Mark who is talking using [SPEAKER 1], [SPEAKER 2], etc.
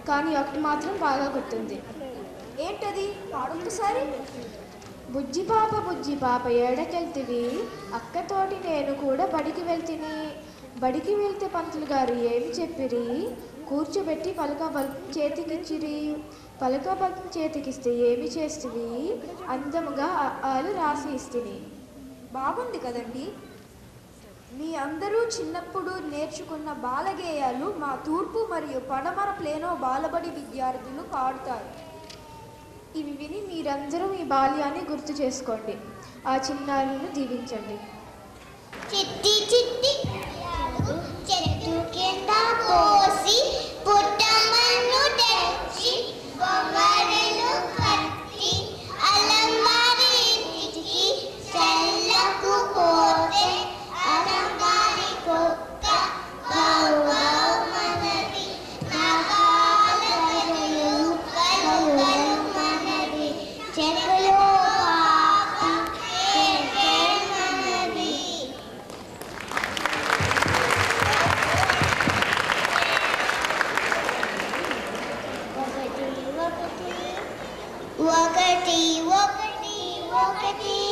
[SPEAKER 1] కానీ ఒకటి మాత్రం బాగా గుర్తుంది
[SPEAKER 2] ఏంటది పాడొకసారి
[SPEAKER 1] బుజ్జి పాప బుజ్జి పాప ఏడకెళ్తివి అక్కతోటి నేను కూడా బడికి వెళ్తిని బడికి వెళ్తే పంతులు గారు ఏమి చెప్పిరి కూర్చోబెట్టి పలక బల్బం చేతికిచ్చిరి పలక బల్బం చేతికిస్తే ఏమి చేస్తుంది అందముగా ఆలు రాసి ఇస్తుంది
[SPEAKER 2] బాగుంది కదండి మీ అందరూ చిన్నప్పుడు నేర్చుకున్న బాలగేయాలు మా తూర్పు మరియు పడమర ప్లేనో బాలబడి విద్యార్థులు పాడుతారు
[SPEAKER 1] ఇవి విని మీరందరూ మీ బాల్యాన్ని గుర్తు చేసుకోండి ఆ చిన్నారులను దీవించండి
[SPEAKER 3] చిట్టి చిట్టి చెట్టు కింద పోసి పుట్టమన్ను తెచ్చి బొమ్మలను కట్టి అలంగారి ఇంటికి చెల్లకు పోతే అలంగారి కుక్క గౌ గౌ మనది నాగాల గజలు గలు గలు మనది చెరులో పాప కే కే మనది ఒకటి ఒకటి ఒకటి ఒకటి ఒకటి